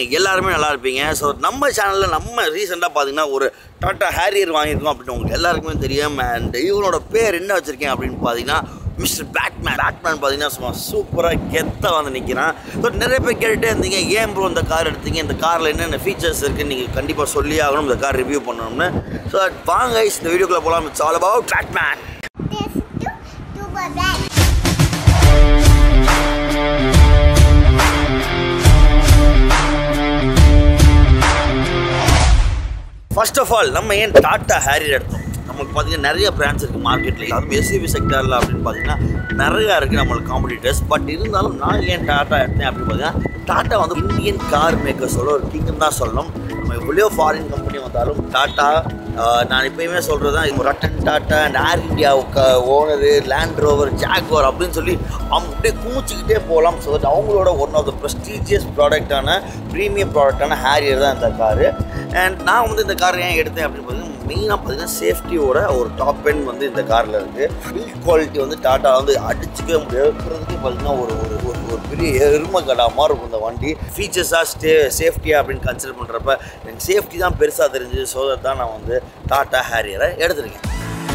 நீங்கள் எல்லாருமே நல்லா இருப்பீங்க ஸோ நம்ம சேனலில் நம்ம ரீசெண்டாக பார்த்தீங்கன்னா ஒரு டாட்டா ஹேரியர் வாங்கியிருக்கோம் அப்படின்னு உங்களுக்கு எல்லாருக்குமே தெரியும் அண்ட் இவனோட பேர் என்ன வச்சுருக்கேன் அப்படின்னு பார்த்தீங்கன்னா மிஸ்டர் பேட்மேன் பேட்மேன் பார்த்தீங்கன்னா சும்மா சூப்பராக கெத்தாக வந்து நிற்கிறான் ஸோ நிறைய பேர் கேட்டுகிட்டே இருந்தீங்க ஏன் ப்ரோ இந்த கார் எடுத்தீங்க இந்த காரில் என்னென்ன ஃபீச்சர்ஸ் இருக்குன்னு நீங்கள் கண்டிப்பாக சொல்லி ஆகணும் இந்த கார் ரிவ்யூ பண்ணணும்னு ஸோ வாங்க guys, இந்த வீடியோக்குள்ளே போகலாம் it's all about Batman This to to my back. First of all நம்ம ஏன் டாட்டா ஹேரியர் எடுத்தோம் நமக்கு பார்த்தீங்கன்னா நிறைய பிராண்ட்ஸ் இருக்குது மார்க்கெட்டில் அதுவும் எஸ்யூவி செக்டரில் அப்படின்னு பார்த்தீங்கன்னா நிறையா இருக்குது நம்மளுக்கு காம்படிட்டர்ஸ் பட் இருந்தாலும் நான் ஏன் டாட்டா எடுத்தேன் அப்படின்னு பார்த்தீங்கன்னா டாட்டா வந்து இந்தியன் கார் மேக்கர்ஸோட ஒரு கிங்கம் தான் சொல்லணும் நம்ம எவ்வளோ ஃபாரின் கம்பெனி வந்தாலும் டாட்டா ஆஹ், நான் எப்பயுமே சொல்கிறது தான் இது Ratan Tata and Air India owner Land Rover Jaguar அப்படின்னு சொல்லி அவங்க அப்படியே குமிச்சிக்கிட்டே போகலாம் ஸோ தட் அவங்களோட ஒன் ஆஃப் த ப்ரெஸ்டீஜியஸ் ப்ராடக்டான ப்ரீமியம் ப்ராடக்டான ஹேரியர் தான் இந்த காரு அண்ட் நான் வந்து இந்த கார் ஏன் எடுத்தேன் அப்படின்னு பார்த்தீங்கன்னா மெயினாக பார்த்தீங்கன்னா சேஃப்டியோட ஒரு டாப் எண்ட் வந்து இந்த காரில் இருக்குது பில்ட் குவாலிட்டி வந்து டாட்டா வந்து அடிச்சுக்கவே முடியாதுன்றதுக்கு பார்த்தீங்கன்னா ஒரு ஒரு ஒரு ஒரு பெரிய எருமை கடா மாதிரி இருக்கும் இந்த வண்டி ஃபீச்சர்ஸாக ஸ்டே சேஃப்டியாக அப்படின்னு கன்சிடர் பண்ணுறப்ப எனக்கு சேஃப்டி தான் பெருசாக தெரிஞ்சுது ஸோ தான் நான் வந்து டாட்டா ஹேரியரை எடுத்திருக்கேன்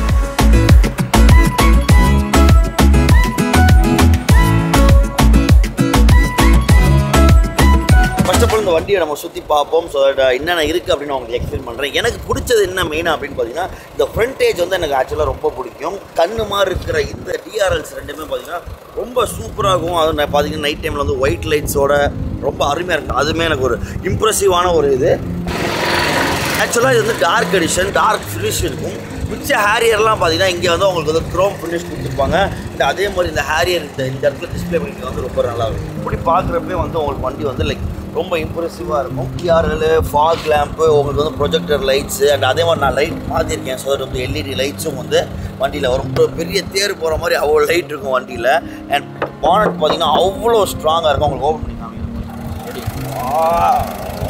ஃபர்ஸ்ட் ஆஃப் ஆல் இந்த வண்டியை நம்ம சுற்றி பார்ப்போம் ஸோ தட் என்னென்ன இருக்குது அப்படின்னு நான் உங்களுக்கு எக்ஸ்பிளைன் பண்ணுறேன் எனக்கு பிடிச்சது என்ன மெயினாக அப்படின்னு பார்த்தீங்கன்னா இந்த ஃப்ரண்டேஜ் வந்து எனக்கு ஆக்சுவலாக ரொம்ப பிடிக்கும் கண்ணு மாதிரி இருக்கிற இந்த டிஆர்எல்ஸ் ரெண்டுமே பார்த்தீங்கன்னா ரொம்ப சூப்பராகும் அது நான் பார்த்தீங்கன்னா நைட் டைமில் வந்து ஒயிட் லைட்ஸோட ரொம்ப அருமையாக இருக்கும் அதுவுமே எனக்கு ஒரு இம்ப்ரெசிவான ஒரு இது ஆக்சுவலாக இது வந்து டார்க் எடிஷன் டார்க் ஃபினிஷ் இருக்கும் மிச்ச ஹேரியர்லாம் பார்த்தீங்கன்னா இங்கே வந்து உங்களுக்கு வந்து க்ரோம் ஃபினிஷ் கொடுத்துருப்பாங்க இந்த அதே மாதிரி இந்த ஹேரியர் இந்த இந்த இடத்துல டிஸ்பிளே பண்ணிட்டு வந்து ரொம்ப நல்லா இருக்கும் இப்படி பார்க்குறப்பே வந்து உங்களுக்கு வண்டி வந்து லைக் ரொம்ப இம்ப்ரெசிவாக இருக்கும் டிஆர்எல் ஃபாக் லேம்ப்பு உங்களுக்கு வந்து ப்ரொஜெக்டர் லைட்ஸு அண்ட் அதே மாதிரி நான் லைட் மாற்றிருக்கேன் ஸோ வந்து எல்இடி லைட்ஸும் வந்து வண்டியில் வரும் ஒரு பெரிய தேர் போகிற மாதிரி அவ்வளோ லைட் இருக்கும் வண்டியில் அண்ட் பானட் பார்த்தீங்கன்னா அவ்வளோ ஸ்ட்ராங்காக இருக்கும் உங்களுக்கு ஓப்பன் பண்ணி காமிக்கிறேன் Ready? Wow.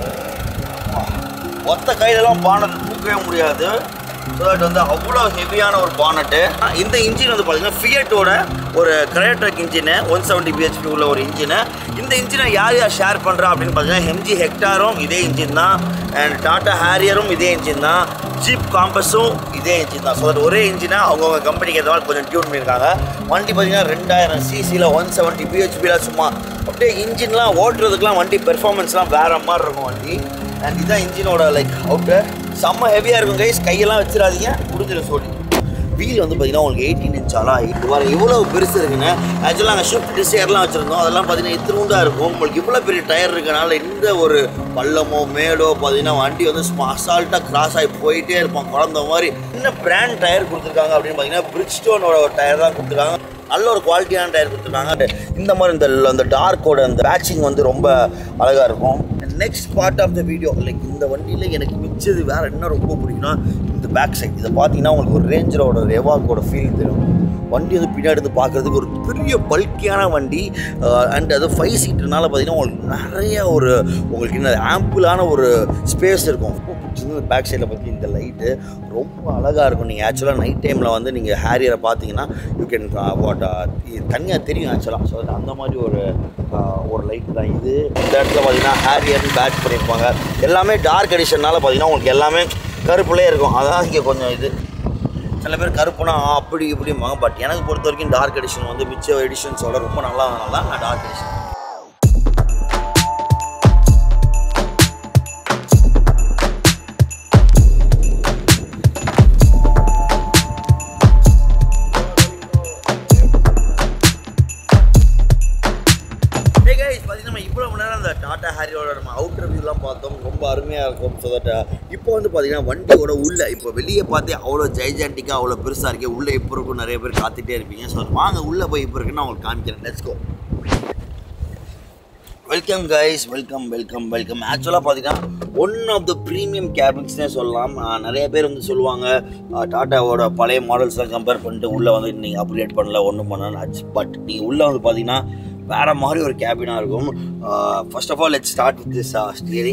ஒத்த கையிலலாம் பானட் தூக்கவே முடியாது ஸோ தட் வந்து அவ்வளோ ஹெவியான ஒரு பானட்டு இந்த இன்ஜின் வந்து பார்த்தீங்கன்னா ஃபியட்டோட ஒரு Kryotec engine one seventy BHP உள்ள ஒரு இன்ஜினு இந்த இன்ஜினை யார் யார் ஷேர் பண்ணுறா அப்படின்னு பார்த்தீங்கன்னா எம்ஜி ஹெக்டாரும் இதே இன்ஜின் தான் அண்ட் டாட்டா ஹேரியரும் இதே இன்ஜின் தான் ஜீப் காம்பஸும் இதே இன்ஜின் தான் ஸோ தட் ஒரே இன்ஜினை அவங்கவுங்க கம்பெனிக்கு ஏற்ற மாதிரி கொஞ்சம் டியூன் பண்ணியிருக்காங்க வண்டி பார்த்தீங்கன்னா ரெண்டாயிரம் சிசியில் ஒன் செவன்ட்டி பிஹெச்பியில் சும்மா அப்படியே இன்ஜின்லாம் ஓட்டுறதுக்குலாம் வண்டி பெர்ஃபார்மன்ஸ்லாம் வேறு மாதிரி இருக்கும் வண்டி அண்ட் இதான் இன்ஜினோட லைக் அவுட்டர் செம்ம ஹெவியாக இருக்கும் கைஸ் கையெல்லாம் வச்சிடாதீங்க முடிஞ்சிடும் சோடி வீல் வந்து பார்த்தீங்கன்னா உங்களுக்கு எயிட்டீன் இன்ச் ஆலா இது வர இவ்வளோ பெருசு இருக்குங்க ஆக்சுவலாக நாங்கள் ஷிஃப்ட் டிசைர்லாம் வச்சுருந்தோம் அதெல்லாம் பார்த்தீங்கன்னா இத்திருண்டா இருக்கும் உங்களுக்கு இவ்வளோ பெரிய டயர் இருக்கனால எந்த ஒரு பள்ளமோ மேடோ பார்த்தீங்கன்னா வண்டி வந்து சும்மா அசால்ட்டாக கிராஸ் ஆகி போயிட்டே இருப்பான் குழந்த மாதிரி என்ன பிராண்ட் டயர் கொடுத்துருக்காங்க அப்படின்னு பார்த்தீங்கன்னா பிரிட்ஜ்டோனோட ஒரு டயர் தான் கொடுத்துருக்காங்க நல்ல ஒரு குவாலிட்டியான டயர் கொடுத்துருக்காங்க இந்த மாதிரி இந்த அந்த டார்க்கோட அந்த பேட்சிங் வந்து ரொம்ப அழகாக இருக்கும் next part of the video like இந்த வண்டியில் எனக்கு மிச்சது வேறு என்ன ரொம்ப பிடிக்கும்னா இந்த பேக் சைட் இதை பார்த்தீங்கன்னா உங்களுக்கு ஒரு ரேஞ்சரோட ரெவாக்கோட ஃபீல் தெரியும் வண்டி வந்து பின்னாடி இருந்து பார்க்குறதுக்கு ஒரு பெரிய பல்கியான வண்டி அண்ட் அது ஃபைவ் சீட்டுனால பார்த்தீங்கன்னா உங்களுக்கு நிறைய ஒரு உங்களுக்கு என்ன ஆம்பிளான ஒரு ஸ்பேஸ் இருக்கும் சின்ன பேக் சைடில் பற்றி இந்த லைட்டு ரொம்ப அழகாக இருக்கும் நீங்கள் ஆக்சுவலாக நைட் டைமில் வந்து நீங்கள் ஹேரியரை பார்த்தீங்கன்னா யூ கேன் வாட் தனியாக தெரியும் ஆக்சுவலாக ஸோ அந்த மாதிரி ஒரு uh, ஒரு லைட் தான் இது இந்த இடத்துல பார்த்தீங்கன்னா ஹேரியர்னு பேட்ச் பண்ணியிருப்பாங்க எல்லாமே டார்க் எடிஷன்னால பார்த்தீங்கன்னா உங்களுக்கு எல்லாமே கருப்புலேயே இருக்கும் அதான் இங்கே கொஞ்சம் இது சில பேர் கருப்புனா அப்படி இப்படிம்பாங்க பட் எனக்கு பொறுத்த வரைக்கும் டார்க் எடிஷன் வந்து மிச்ச எடிஷன்ஸோட ரொம்ப நல்லா தான் நான் டார்க் எடிஷன் Hey guys, பார்த்தீங்கன்னா நம்ம இவ்வளோ மணி நேரம் அந்த டாடா ஹேரியோட நம்ம அவுட்டர் வியூலாம் பார்த்தோம் ரொம்ப அருமையாக இருக்கும் ஸோ தட் இப்போ வந்து பார்த்தீங்கன்னா வண்டியோட உள்ள இப்போ வெளியே பார்த்தே அவ்வளோ ஜெய்ஜாண்டிக்காக அவ்வளோ பெருசாக இருக்கே உள்ளே இப்போ இருக்கும் நிறைய பேர் காத்துட்டே இருப்பீங்க ஸோ வாங்க உள்ளே போய் இப்போ இருக்குன்னு நான் உங்களுக்கு காமிக்கிறேன் let's go welcome guys welcome welcome welcome ஆக்சுவலாக பார்த்தீங்கன்னா ஒன் ஆஃப் த ப்ரீமியம் கேபின்ஸ்னே சொல்லலாம் ஆஹ் நிறைய பேர் வந்து சொல்லுவாங்க ஆஹ் டாட்டாவோட பழைய மாடல்ஸ்லாம் கம்பேர் பண்ணிட்டு உள்ளே வந்து நீங்கள் அப்கிரேட் பண்ணல ஒன்றும் பண்ணலாம் பட் நீங்கள் உள்ளே வந்து பார்த்தீங்கன்னா வேறு மாதிரி ஒரு கேபினாக இருக்கும் first of all let start with this steering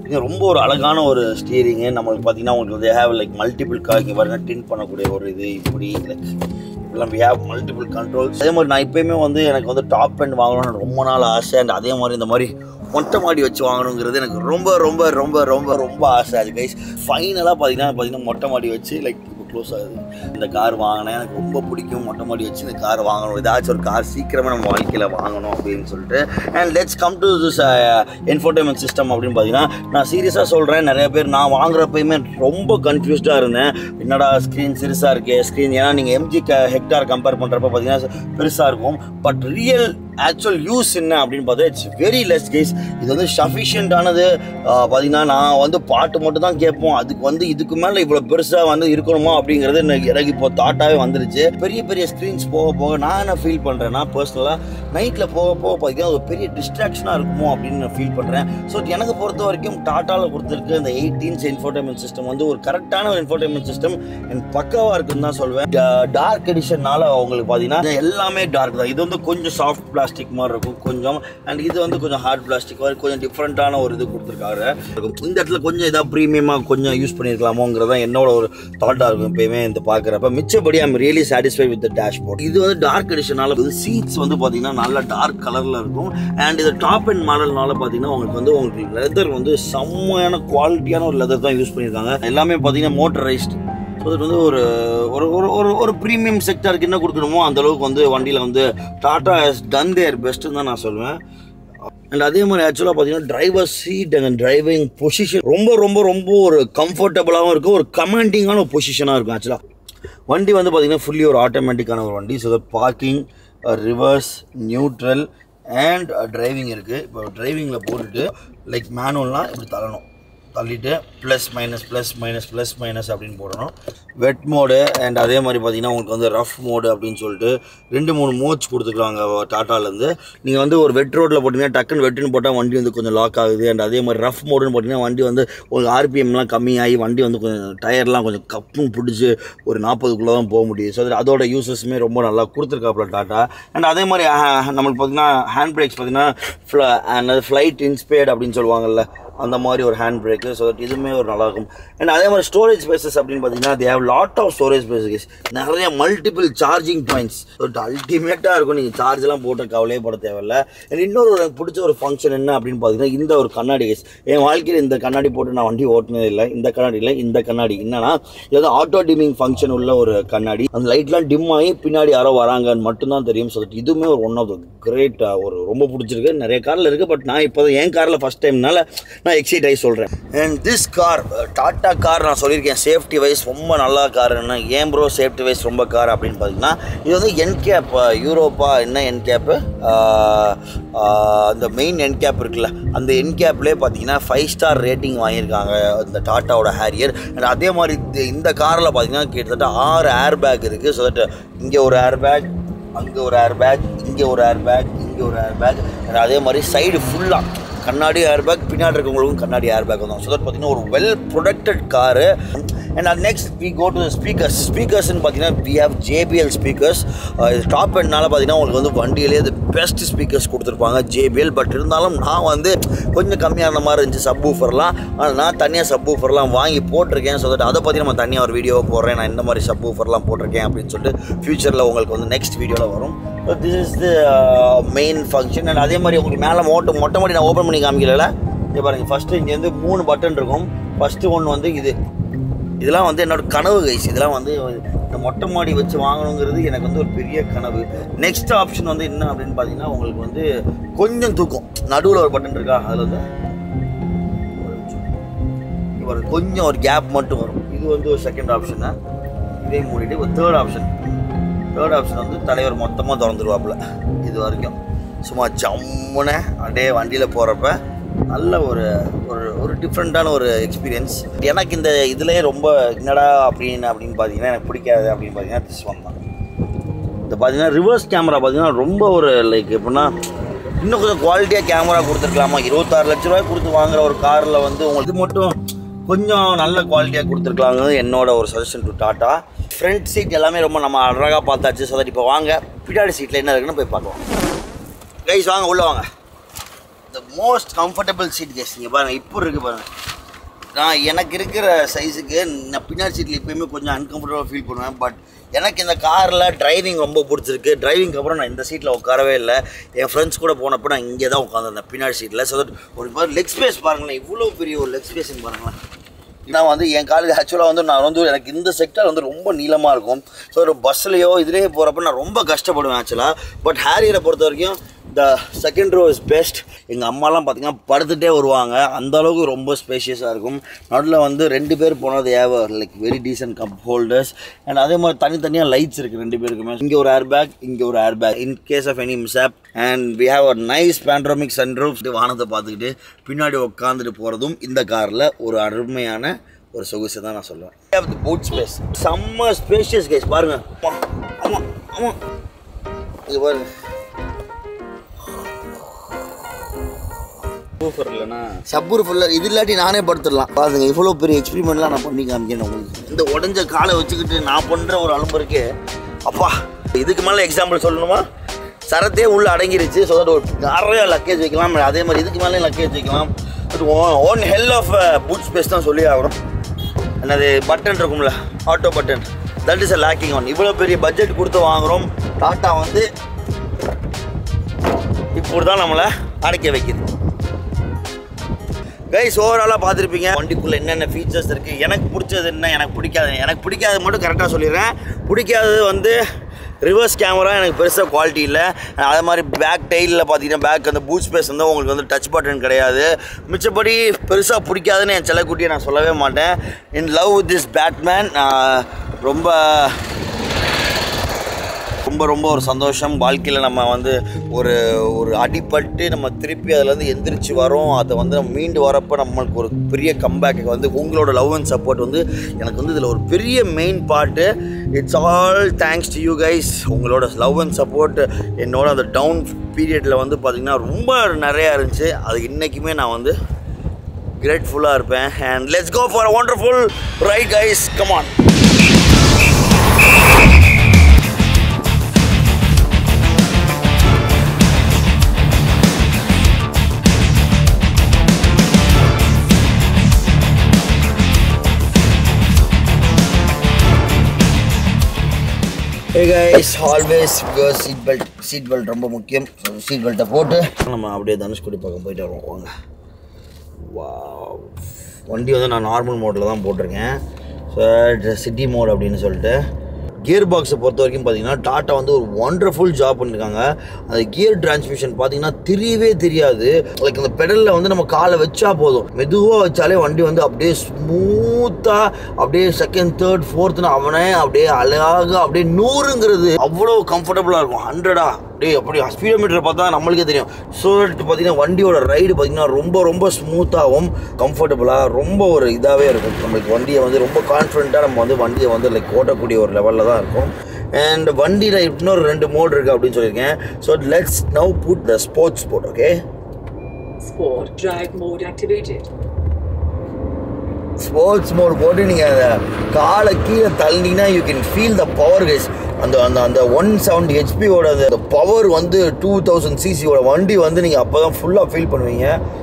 இது ரொம்ப ஒரு அழகான ஒரு ஸ்டீரிங்கு நம்மளுக்கு பார்த்தீங்கன்னா உங்களுக்கு வந்து ஹேவ் லைக் மல்டிபிள் கார் இங்கே பாருங்க டின் பண்ணக்கூடிய ஒரு இது இப்படி லைக் இப்படிலாம் வி ஹேவ் மல்டிபிள் கண்ட்ரோல்ஸ் அதே மாதிரி நான் எப்பயுமே வந்து எனக்கு வந்து டாப் அண்ட் வாங்கணும்னு ரொம்ப நாள் ஆசை அண்ட் அதே மாதிரி இந்த மாதிரி மொட்டை மாடி வச்சு வாங்கணுங்கிறது எனக்கு ரொம்ப ரொம்ப ரொம்ப ரொம்ப ரொம்ப ஆசை அது கைஸ் ஃபைனலாக பார்த்தீங்கன்னா பார்த்தீங்கன்னா மொட்டை மாடி வச்சு லைக் இப்போ க்ளோஸ் ஆகுது இந்த கார் வாங்கினேன் எனக்கு ரொம்ப பிடிக்கும் மொட்டை மாடி வச்சு இந்த கார் வாங்கணும் ஏதாச்சும் ஒரு கார் சீக்கிரமாக நம்ம வாழ்க்கையில் வாங்கணும் அப்படின்னு சொல்லிட்டு and let's come to this entertainment system அப்படின்னு பார்த்தீங்கன்னா நான் சீரியஸாக சொல்கிறேன் நிறைய பேர் நான் வாங்குறப்பயுமே ரொம்ப கன்ஃபியூஸ்டாக இருந்தேன் என்னடா ஸ்க்ரீன் சிறுசாக இருக்கே ஸ்க்ரீன் ஏன்னா நீங்கள் எம்ஜி க ஹெக்டார் கம்பேர் பண்ணுறப்ப பார்த்தீங்கன்னா பெருசாக இருக்கும் பட் ரியல் ஆக்சுவல் யூஸ் என்ன அப்படின்னு பார்த்தா இட்ஸ் வெரி லெஸ் கேஸ் இது வந்து சஃபிஷியண்டானது பார்த்தீங்கன்னா நான் வந்து பாட்டு மட்டும் தான் கேட்போம் அதுக்கு வந்து இதுக்கு மேலே இவ்வளோ பெருசாக வந்து இருக்கணுமா அப்படிங்கிறது எனக்கு எனக்கு இப்போ தாட்டாகவே வந்துருச்சு பெரிய பெரிய ஸ்க்ரீன்ஸ் போக போக நான் என்ன ஃபீல் பண்ணுறேன்னா பர்சனலாக நைட்டில் போக போக பார்த்தீங்கன்னா ஒரு பெரிய டிஸ்ட்ராக்ஷனாக இருக்குமோ அப்படின்னு நான் ஃபீல் பண்ணுறேன் ஸோ எனக்கு பொறுத்த வரைக்கும் டாட்டாவில் கொடுத்துருக்கு இந்த எயிட்டீன்ஸ் இன்ஃபோர்டைன்மெண்ட் சிஸ்டம் வந்து ஒரு கரெக்டான ஒரு இன்ஃபோர்டைன்மெண்ட் சிஸ்டம் அண்ட் பக்காவாக இருக்குன்னு தான் சொல்வேன் டார்க் எடிஷன்னால உங்களுக்கு பார்த்தீங்கன்னா எல்லாமே டார்க் தான் இது வந்து கொஞ்சம் சாஃப்ட் பிளாஸ்டிக் மாதிரி இருக்கும் கொஞ்சம் அண்ட் இது வந்து கொஞ்சம் ஹார்ட் பிளாஸ்டிக் மாதிரி கொஞ்சம் டிஃப்ரெண்ட்டான ஒரு இது கொடுத்துருக்காரு இந்த இடத்துல கொஞ்சம் இதாக ப்ரீமியமாக கொஞ்சம் யூஸ் பண்ணியிருக்கலாமோங்கிறது தான் என்னோட ஒரு தாட்டாக இருக்கும் எப்பயுமே இந்த பார்க்குறப்ப மிச்சபடி I'm really satisfy with dashboard இது வந்து டார்க் எடிஷனால வந்து சீட்ஸ் வந்து பார்த்தீங்கன்னா நல்ல டார்க் கலரில் இருக்கும் அண்ட் இது டாப் அண்ட் மாடல்னால பார்த்தீங்கன்னா உங்களுக்கு வந்து உங்களுக்கு லெதர் வந்து செம்மையான குவாலிட்டியான ஒரு லெதர் தான் யூஸ் பண்ணியிருக்காங்க எல்லாமே பார்த்தீங்கன்னா மோட்டரைஸ்டு ஸோ இது வந்து ஒரு ஒரு ஒரு ஒரு ஒரு ப்ரீமியம் செக்டருக்கு என்ன கொடுக்கணுமோ அந்த அளவுக்கு வந்து வண்டியில் வந்து டாடா ஹஸ் டன் தேர் பெஸ்ட்டுன்னு தான் நான் சொல்லுவேன் அண்ட் அதே மாதிரி ஆக்சுவலாக பார்த்தீங்கன்னா driver seat and driving position ரொம்ப ரொம்ப ரொம்ப ஒரு கம்ஃபர்டபுளாகவும் இருக்கும் ஒரு கமாண்டிங்கான ஒரு பொசிஷனாக இருக்கும் ஆக்சுவலாக வண்டி வந்து பார்த்தீங்கன்னா ஃபுல்லி ஒரு ஆட்டோமேட்டிக்கான ஒரு வண்டி so parking reverse neutral and driving இருக்குது இப்போ டிரைவிங்கில் போட்டுட்டு லைக் மேனுவல்னால் இப்படி தள்ளணும் தள்ளிட்டு plus minus plus minus plus minus அப்படின்னு போடணும் வெட் மோடு அண்ட் அதே மாதிரி பார்த்தீங்கன்னா உங்களுக்கு வந்து ரஃப் மோடு அப்படின்னு சொல்லிட்டு ரெண்டு மூணு மோட்ஸ் கொடுத்துருக்காங்க டாட்டாலேருந்து நீங்கள் வந்து ஒரு வெட் ரோட்டில் போட்டிங்கன்னா டக்குன்னு வெட்டுன்னு போட்டால் வண்டி வந்து கொஞ்சம் லாக் ஆகுது அண்ட் அதே மாதிரி ரஃப் மோடுன்னு போட்டிங்கன்னா வண்டி வந்து உங்களுக்கு ஆர்பிஎம்லாம் கம்மியாகி வண்டி வந்து கொஞ்சம் டயர்லாம் கொஞ்சம் கப்புன்னு பிடிச்சி ஒரு நாற்பதுக்குள்ளே தான் போக முடியும் ஸோ அதோட யூசஸுமே ரொம்ப நல்லா கொடுத்துருக்காப்புல டாட்டா அண்ட் அதே மாதிரி ஆஹ், நம்மளுக்கு பார்த்தீங்கன்னா ஹேண்ட் பிரேக்ஸ் பார்த்தீங்கன்னா ஃப்ளைட் இன்ஸ்பயர்ட் அப்படின்னு சொல்லுவாங்கல்ல அந்த மாதிரி ஒரு ஹேண்ட் பிரேக்கு ஸோ தட் இதுவுமே ஒரு நல்லாயிருக்கும் அண்ட் அதே மாதிரி ஸ்டோரேஜ் ஸ்பேசஸ் அப்படின்னு பார்த்தீங்கன்னா they have lot of storage spaces நிறைய மல்டிபிள் சார்ஜிங் பாயிண்ட்ஸ் ஸோ அல்டிமேட்டாக இருக்கும் நீங்கள் சார்ஜ்லாம் போட்டு கவலையே பட தேவையில்ல அண்ட் இன்னொரு ஒரு எனக்கு பிடிச்ச ஒரு ஃபங்க்ஷன் என்ன அப்படின்னு பார்த்தீங்கன்னா இந்த ஒரு கண்ணாடி கேஸ் என் வாழ்க்கையில் இந்த கண்ணாடி போட்டு நான் வண்டி ஓட்டினதே இல்லை இந்த கண்ணாடி இல்லை இந்த கண்ணாடி என்னன்னா இது வந்து ஆட்டோ டிமிங் ஃபங்க்ஷன் உள்ள ஒரு கண்ணாடி அந்த லைட்லாம் டிம் ஆகி பின்னாடி யாரோ வராங்கன்னு மட்டும்தான் தெரியும் ஸோ தட் இதுவுமே ஒரு ஒன் ஆஃப் த கிரேட் ஒரு ரொம்ப பிடிச்சிருக்கு நிறைய காரில் இருக்குது பட் நான் இப்போ என் காரில் ஃபஸ்ட் டைம்னால நான் எக்ஸைட் ஆகி சொல்கிறேன் and this car Tata car நான் சொல்லியிருக்கேன் சேஃப்டி வைஸ் ரொம்ப நல்லா காருன்னா ஏன் ப்ரோ சேஃப்டி வைஸ் ரொம்ப கார் அப்படின்னு பார்த்தீங்கன்னா இது வந்து என் கேப் யூரோப்பா என்ன என் கேப்பு அந்த மெயின் என் கேப் இருக்குல்ல அந்த என் கேப்லேயே பார்த்தீங்கன்னா ஃபைவ் ஸ்டார் ரேட்டிங் வாங்கியிருக்காங்க இந்த டாட்டாவோட ஹேரியர் அண்ட் அதே மாதிரி இந்த- இந்த காரில் பார்த்தீங்கன்னா கிட்டத்தட்ட ஆறு ஏர் பேக் இருக்குது ஸோ தட் இங்கே ஒரு ஏர் பேக் அங்கே ஒரு ஏர் பேக் இங்கே ஒரு ஏர் பேக் இங்கே ஒரு ஏர் பேக் அதே மாதிரி சைடு ஃபுல்லாக கண்ணாடி ஏர் பேக் பின்னாடி இருக்கவங்களுக்கும் கண்ணாடி ஏர் பேக் தான் ஸோ தட் பார்த்தீங்கன்னா ஒரு வெல் ப்ரொடெக்டட் காரு அண்ட் அது next we go to speakers ஸ்பீக்கர்ஸ்னு பார்த்தீங்கன்னா we have JBL speakers top எண்ட்னால பார்த்தீங்கன்னா உங்களுக்கு வந்து வண்டியிலே அது பெஸ்ட் ஸ்பீக்கர்ஸ் கொடுத்துருப்பாங்க ஜேபிஎல் பட் இருந்தாலும் நான் வந்து கொஞ்சம் கம்மியான மாதிரி இருந்துச்சு சப் ஊஃபர்லாம் ஆனால் நான் தனியாக சப் ஊஃபர்லாம் வாங்கி போட்டிருக்கேன் ஸோ தட் அதை பற்றி நம்ம தனியாக ஒரு வீடியோ போடுறேன் நான் இந்த மாதிரி சப் ஊஃபர்லாம் போட்டிருக்கேன் அப்படின்னு சொல்லிட்டு ஃப்யூச்சரில் உங்களுக்கு வந்து நெக்ஸ்ட் வீடியோவில் வரும் so this is the main function and அதே மாதிரி உங்களுக்கு மேலே மோட்டை மொட்டை மாடி நான் ஓப்பன் பண்ணி காமிக்கல இங்கே பாருங்கள் ஃபஸ்ட்டு இங்கேருந்து மூணு பட்டன் இருக்கும் ஃபஸ்ட்டு ஒன்று வந்து இது இதெல்லாம் வந்து என்னோட கனவு கைஸ் இதெல்லாம் வந்து இந்த மொட்டை மாடி வச்சு வாங்கணுங்கிறது எனக்கு வந்து ஒரு பெரிய கனவு நெக்ஸ்ட் ஆப்ஷன் வந்து என்ன அப்படின்னு பார்த்தீங்கன்னா உங்களுக்கு வந்து கொஞ்சம் தூக்கம் நடுவில் ஒரு பட்டன் இருக்கா அதில் வந்து ஒரு நிமிஷம். இங்க பாருங்க, கொஞ்சம் ஒரு கேப் மட்டும் வரும் இது வந்து ஒரு செகண்ட் ஆப்ஷனு இதே மூடிட்டு ஒரு தேர்ட் ஆப்ஷன் தேர்ட் ஆப்ஷன் வந்து தலைவர் மொத்தமாக திறந்துருவாப்புல இது வரைக்கும் சும்மா ஜம்முன்னு அப்படியே வண்டியில் போகிறப்ப நல்ல ஒரு ஒரு ஒரு டிஃப்ரெண்ட்டான ஒரு எக்ஸ்பீரியன்ஸ் எனக்கு இந்த இதுலேயே ரொம்ப என்னடா அப்படின்னு அப்படின்னு பார்த்தீங்கன்னா எனக்கு பிடிக்காது அப்படின்னு பார்த்தீங்கன்னா திஸ் ஒன் தான் இந்த பார்த்தீங்கன்னா ரிவர்ஸ் கேமரா பார்த்தீங்கன்னா ரொம்ப ஒரு லைக் எப்படின்னா இன்னும் கொஞ்சம் குவாலிட்டியாக கேமரா கொடுத்துருக்கலாமா இருபத்தாறு லட்ச ரூபாய் கொடுத்து வாங்குற ஒரு காரில் வந்து உங்களுக்கு இது மட்டும் கொஞ்சம் நல்ல குவாலிட்டியாக கொடுத்துருக்கலாங்கிறது என்னோட ஒரு suggestion to Tata front seat எல்லாமே ரொம்ப நம்ம அழகாக பார்த்தாச்சு ஸோ தட் இப்போ வாங்க பின்னாடி சீட்டில் என்ன இருக்குன்னு போய் பார்க்கலாம் கைஸ் வாங்க உள்ளே வாங்க the most comfortable seat guys இங்கே பாருங்கள் இப்போ இருக்குது பாருங்கள் நான் எனக்கு இருக்கிற சைஸுக்கு நான் பின்னாடி சீட்டில் எப்பயுமே கொஞ்சம் அன்கம்ஃபர்டபுளாக ஃபீல் பண்ணுவேன் பட் எனக்கு இந்த காரில் டிரைவிங் ரொம்ப பிடிச்சிருக்கு டிரைவிங்க்கு அப்புறம் நான் இந்த சீட்டில் உட்காரவே இல்லை என் ஃப்ரெண்ட்ஸ் கூட போனப்போ நான் இங்கே தான் உட்காந்துருந்தேன் பின்னாடி சீட்டில் ஸோ தட் ஒரு மாதிரி லெக் ஸ்பேஸ் பாருங்களேன் இவ்வளோ பெரிய ஒரு லெக் ஸ்பேஸ்ன்னு பாருங்களேன் நான் வந்து என் காலேஜ் ஆக்சுவலாக வந்து நான் வந்து எனக்கு இந்த செக்டர் வந்து ரொம்ப நீளமாக இருக்கும் ஸோ ஒரு பஸ்ஸுலையோ இதுலேயே போகிறப்ப நான் ரொம்ப கஷ்டப்படுவேன் ஆக்சுவலாக பட் ஹேரியரை பொறுத்த வரைக்கும் the second row is best எங்கள் அம்மாலாம் பார்த்தீங்கன்னா படுத்துகிட்டே வருவாங்க அந்த அளவுக்கு ரொம்ப ஸ்பேஷியஸாக இருக்கும் நடுவில் வந்து ரெண்டு பேர் போனது ஏவ like very decent cup holders and அதே மாதிரி தனித்தனியாக லைட்ஸ் இருக்குது ரெண்டு பேருக்குமே இங்கே ஒரு ஏர் பேக் இங்கே ஒரு air bag in case of any mishap and we have a nice panoramic sunroof வானத்தை பார்த்துக்கிட்டு பின்னாடி உட்காந்துட்டு போகிறதும் இந்த காரில் ஒரு அருமையான ஒரு சொகுசு தான் நான் சொல்லுவேன் பூட் ஸ்பேஸ் செம்ம ஸ்பேஷியஸ் கேஸ் பாருங்க ஆமாம் ஆமாம் ஆமாம் இது பாருங்க சூப்பர் இல்லைண்ணா சப்பூர் ஃபுல்லாக இது இல்லாட்டி நானே படுத்துடலாம் பாருங்க இவ்வளோ பெரிய எக்ஸ்பெரிமெண்ட்லாம் நான் பண்ணி காமிக்கிறேன் உங்களுக்கு இந்த உடஞ்ச காலை வச்சுக்கிட்டு நான் பண்ணுற ஒரு அலும்பு இருக்கே அப்பா இதுக்கு மேலே எக்ஸாம்பிள் சொல்லணுமா சரத்தே உள்ளே அடங்கிருச்சு ஸோ தட் ஒரு நிறைய லக்கேஜ் வைக்கலாம் அதே மாதிரி இதுக்கு மேலே லக்கேஜ் வைக்கலாம் but one hell of boot space தான் சொல்லி ஆகணும் என்னது பட்டன் இருக்கும்ல auto button that is a lacking one இவ்வளோ பெரிய பட்ஜெட் கொடுத்து வாங்குகிறோம் டாட்டா வந்து இப்படி தான் நம்மளை அடைக்க வைக்குது கைஸ் ஓவராலாக பார்த்துருப்பீங்க வண்டிக்குள்ளே என்னென்ன ஃபீச்சர்ஸ் இருக்குது எனக்கு பிடிச்சது என்ன எனக்கு பிடிக்காது எனக்கு பிடிக்காது மட்டும் கரெக்டாக சொல்லிடுறேன் பிடிக்காதது வந்து ரிவர்ஸ் கேமரா எனக்கு பெருசாக குவாலிட்டி இல்லை அதே மாதிரி பேக் டைலில் பார்த்தீங்கன்னா பேக் அந்த பூட் ஸ்பேஸ் வந்து உங்களுக்கு வந்து டச் பட்டன் கிடையாது மிச்சப்படி பெருசாக பிடிக்காதுன்னு என் செல்லக்குட்டியை நான் சொல்லவே மாட்டேன் in love with this Batman ரொம்ப ரொம்ப ரொம்ப ஒரு சந்தோஷம் வாழ்க்கையில் நம்ம வந்து ஒரு ஒரு அடிபட்டு நம்ம திருப்பி அதுலேருந்து எந்திரிச்சு வரோம் அதை வந்து நம்ம மீண்டு வரப்போ நம்மளுக்கு ஒரு பெரிய கம்பேக்கு வந்து உங்களோட லவ் அண்ட் சப்போர்ட் வந்து எனக்கு வந்து இதில் ஒரு பெரிய main part it's all thanks to you guys உங்களோட லவ் அண்ட் சப்போர்ட் என்னோட அந்த டவுன் பீரியடில் வந்து பார்த்திங்கன்னா ரொம்ப நிறையா இருந்துச்சு அது இன்றைக்குமே நான் வந்து கிரேட்ஃபுல்லாக இருப்பேன் and let's go for wonderful ride guys come on hey guys always wear seat belt seat belt ரொம்ப முக்கியம் சீட் பெல்ட்டை போட்டு நம்ம அப்படியே தனுஷ்கோடி பக்கம் போயிட்டு வருவோம் வாங்க வாவ் வண்டி வந்து நான் நார்மல் மோடில் தான் போட்டிருக்கேன் ஸோ சிட்டி மோட் அப்படின்னு சொல்லிட்டு கியர் பாக்ஸை பொறுத்த வரைக்கும் பார்த்தீங்கன்னா டாட்டா வந்து ஒரு ஒண்டர்ஃபுல் ஜாப் பண்ணியிருக்காங்க அந்த கியர் டிரான்ஸ்மிஷன் பார்த்தீங்கன்னா தெரியவே தெரியாது லைக் அந்த பெடலில் வந்து நம்ம காலை வச்சா போதும் மெதுவாக வச்சாலே வண்டி வந்து அப்படியே ஸ்மூத்தாக அப்படியே செகண்ட் தேர்ட் ஃபோர்த்னு அவனே அப்படியே அழகாக அப்படியே நூறுங்கிறது அவ்வளோ கம்ஃபர்டபுளாக இருக்கும் ஹண்ட்ரடா அப்படியே அப்படி ஸ்பீடோமீட்டர் பார்த்தா நம்மளுக்கே தெரியும் ஸோ பார்த்தீங்கன்னா வண்டியோட ரைடு பார்த்தீங்கன்னா ரொம்ப ரொம்ப ஸ்மூத்தாகவும் கம்ஃபர்டபுளாக ரொம்ப ஒரு இதாகவே இருக்கும் நம்மளுக்கு வண்டியை வந்து ரொம்ப கான்ஃபிடென்ட்டாக நம்ம வந்து வண்டியை வந்து லைக் ஓட்டக்கூடிய ஒரு லெவலில் தான் இருக்கும் அண்ட் வண்டியில் இன்னொரு ரெண்டு மோட் இருக்குது அப்படின்னு சொல்லியிருக்கேன் so let's now put the sports mode okay Sport drive mode activated. Sports mode போட்டு நீங்கள் அந்த காலை கீழே தள்ளினீங்கன்னா you can feel the power guys அந்த அந்த அந்த ஒன் செவன்டி ஹெச்பியோட அந்த பவர் வந்து டூ தௌசண்ட் சிசியோட வண்டி வந்து நீங்கள் அப்போ தான் ஃபுல்லாக ஃபீல் பண்ணுவீங்க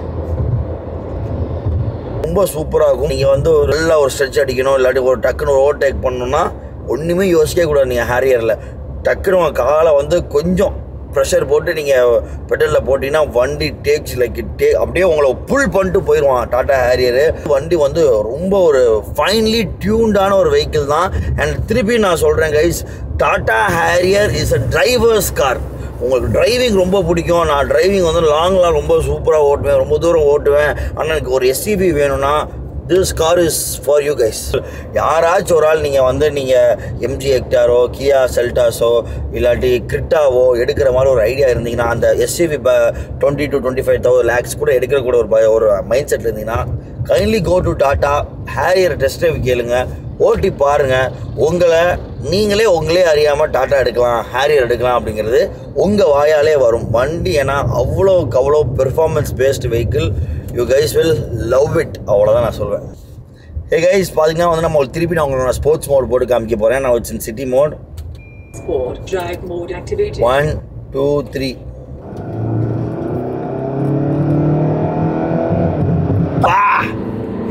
ரொம்ப சூப்பராக இருக்கும் நீங்கள் வந்து ஒரு நல்லா ஒரு ஸ்ட்ரெச் அடிக்கணும் இல்லாட்டி ஒரு டக்குன்னு ஒரு ஓவர்டேக் பண்ணணும்னா ஒன்றுமே யோசிக்கவே கூடாது நீங்கள் ஹேரியரில் டக்குன்னு உங்கள் காலை வந்து கொஞ்சம் ப்ரெஷர் போட்டு நீங்கள் பெட்ரோலில் போட்டிங்கன்னா வண்டி டேக்ஸ் லைக் டே அப்படியே உங்களை புல் பண்ணிட்டு போயிடுவான் டாட்டா ஹேரியரு வண்டி வந்து ரொம்ப ஒரு ஃபைன்லி டியூன்டான ஒரு வெஹிக்கிள் தான் அண்ட் திருப்பி நான் சொல்கிறேன் guys Tata Harrier is a drivers car உங்களுக்கு டிரைவிங் ரொம்ப பிடிக்கும் நான் டிரைவிங் வந்து லாங்லாம் ரொம்ப சூப்பராக ஓட்டுவேன் ரொம்ப தூரம் ஓட்டுவேன் ஆனால் எனக்கு ஒரு எஸ்சிபி வேணும்னா this car is for you guys யாராச்சும் ஒரு ஆள் நீங்கள் வந்து நீங்கள் எம்ஜி ஹெக்டாரோ கியா செல்டாஸோ இல்லாட்டி கிரிட்டாவோ எடுக்கிற மாதிரி ஒரு ஐடியா இருந்தீங்கன்னா அந்த எஸ்சிபி ப twenty to twenty five thousand lakhs கூட எடுக்கிற கூட ஒரு ப- ஒரு மைண்ட் செட்டில் இருந்தீங்கன்னா kindly go to Tata Harrier test drive கேளுங்க ஓட்டி பாருங்க உங்களை நீங்களே உங்களே அறியாமல் டாட்டா எடுக்கலாம் ஹேரியர் எடுக்கலாம் அப்படிங்கிறது உங்கள் வாயாலே வரும் வண்டி ஏன்னா அவ்வளோக்கு அவ்வளோ performance based vehicle you guys will love it அவ்வளோதான் நான் சொல்வேன் ஹே கைஸ் பார்த்தீங்கன்னா வந்து நம்ம திருப்பி நான் உங்களோட ஸ்போர்ட்ஸ் மோட் போட்டு காமிக்க போகிறேன் நான் வச்சு city mode Sport drive mode activated. One two three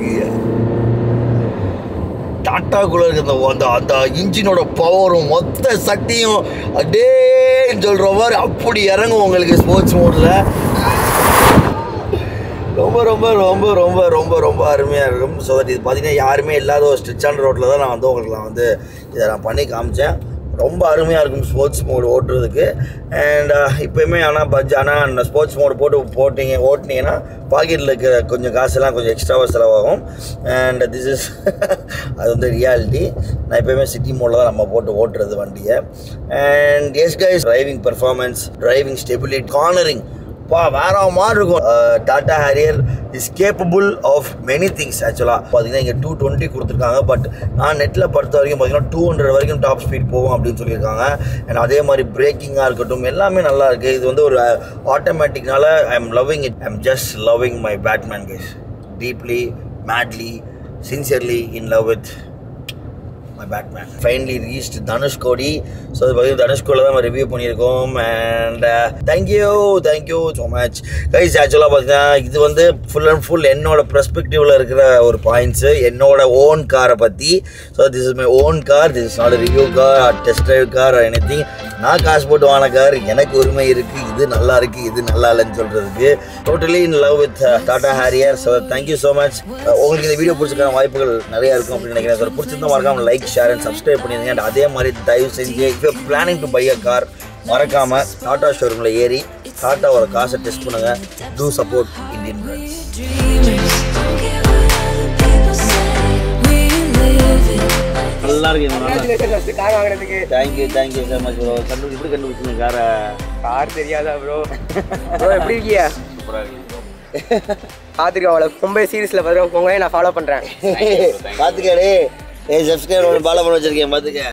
டாட்டாக்குள்ள இருக்க அந்த அந்த அந்த இன்ஜினோட பவரும் மொத்த சக்தியும் அடேன்னு சொல்கிற மாதிரி அப்படி இறங்கும் உங்களுக்கு ஸ்போர்ட்ஸ் மோடில் ரொம்ப ரொம்ப ரொம்ப ரொம்ப ரொம்ப ரொம்ப அருமையாக இருக்கும் ஸோ இது பார்த்தீங்கன்னா யாருமே இல்லாத ஒரு ஸ்ட்ரிச்சான ரோட்டில் தான் நான் வந்து உங்களுக்கு நான் வந்து இதை நான் பண்ணி காமிச்சேன் ரொம்ப அருமையாக இருக்கும் ஸ்போர்ட்ஸ் மோடு ஓட்டுறதுக்கு அண்ட் இப்போயுமே ஆனால் பட்ஜ் ஆனால் அந்த ஸ்போர்ட்ஸ் மோடு போட்டு போட்டிங்க ஓட்டினீங்கன்னா பாக்கெட்டில் இருக்கிற கொஞ்சம் காசெல்லாம் கொஞ்சம் எக்ஸ்ட்ராவாக செலவாகும் அண்ட் திஸ் இஸ் அது வந்து ரியாலிட்டி நான் எப்போயுமே சிட்டி மோடில் தான் நம்ம போட்டு ஓட்டுறது வண்டியை and yes guys driving performance driving stability cornering பா வேற மாதிரி இருக்கும் Tata Harrier is capable of many things ஆக்சுவலாக பார்த்தீங்கன்னா இங்கே டூ டுவெண்ட்டி கொடுத்துருக்காங்க பட் நான் நெட்டில் பொறுத்த வரைக்கும் பார்த்தீங்கன்னா டூ ஹண்ட்ரட் வரைக்கும் டாப் ஸ்பீட் போகும் அப்படின்னு சொல்லியிருக்காங்க அண்ட் அதே மாதிரி பிரேக்கிங்காக இருக்கட்டும் எல்லாமே நல்லா இருக்குது இது வந்து ஒரு ஆட்டோமேட்டிக்னால I am loving it I am just loving my Batman guys deeply madly sincerely in love with my Batman finally reached Dhanushkodi so அது பார்த்தீங்கன்னா தனுஷ்கோடியில் தான் நம்ம ரிவ்யூ பண்ணியிருக்கோம் and thank you thank you so much guys ஆக்சுவலாக பார்த்தீங்கன்னா இது வந்து ஃபுல் அண்ட் ஃபுல் என்னோட பெர்ஸ்பெக்டிவில் இருக்கிற ஒரு பாயிண்ட்ஸு என்னோட ஓன் காரை பற்றி so this is my own car this is not review car test drive car anything நான் காசு போட்டு வாங்கின கார் எனக்கு உரிமை இருக்குது இது நல்லா இருக்குது இது நல்லா இல்லைன்னு சொல்கிறதுக்கு totally in love with Tata Harrier so thank you so much உங்களுக்கு இந்த வீடியோ பிடிச்சிருக்கான வாய்ப்புகள் நிறைய இருக்கும் அப்படின்னு நினைக்கிறேன் சார் பிடிச்சிருந்தா மறக்காம லைக் ஷேர் அண்ட் சப்ஸ்கிரைப் பண்ணிடுங்க and அதே மாதிரி தயவு செஞ்சு இப்போ planning to buy a car மறக்காம டாடா ஷோரூமில் ஏறி டாட்டாவோட காசை டெஸ்ட் பண்ணுங்க to support Indian brands dreamers. Don't care what other people say. We live it. நல்லா இருக்கு Congratulations கார் வாங்குறதுக்கு thank you thank you so much bro கண்டு இப்படி கண்டுபிடிச்சிங்க காரை கார் தெரியாதா ப்ரோ ப்ரோ எப்படி இருக்கீங்க சூப்பராக இருக்கு பார்த்துருக்கேன் அவ்வளோ மும்பை சீரிஸில் பார்த்துருக்கேன் உங்களையும் நான் ஃபாலோ பண்ணுறேன் பார்த்துக்கடே ஏ சப்ஸ்கிரைப் ஃபாலோ பண்ண வச்சிருக்கேன் பார்த்துக்க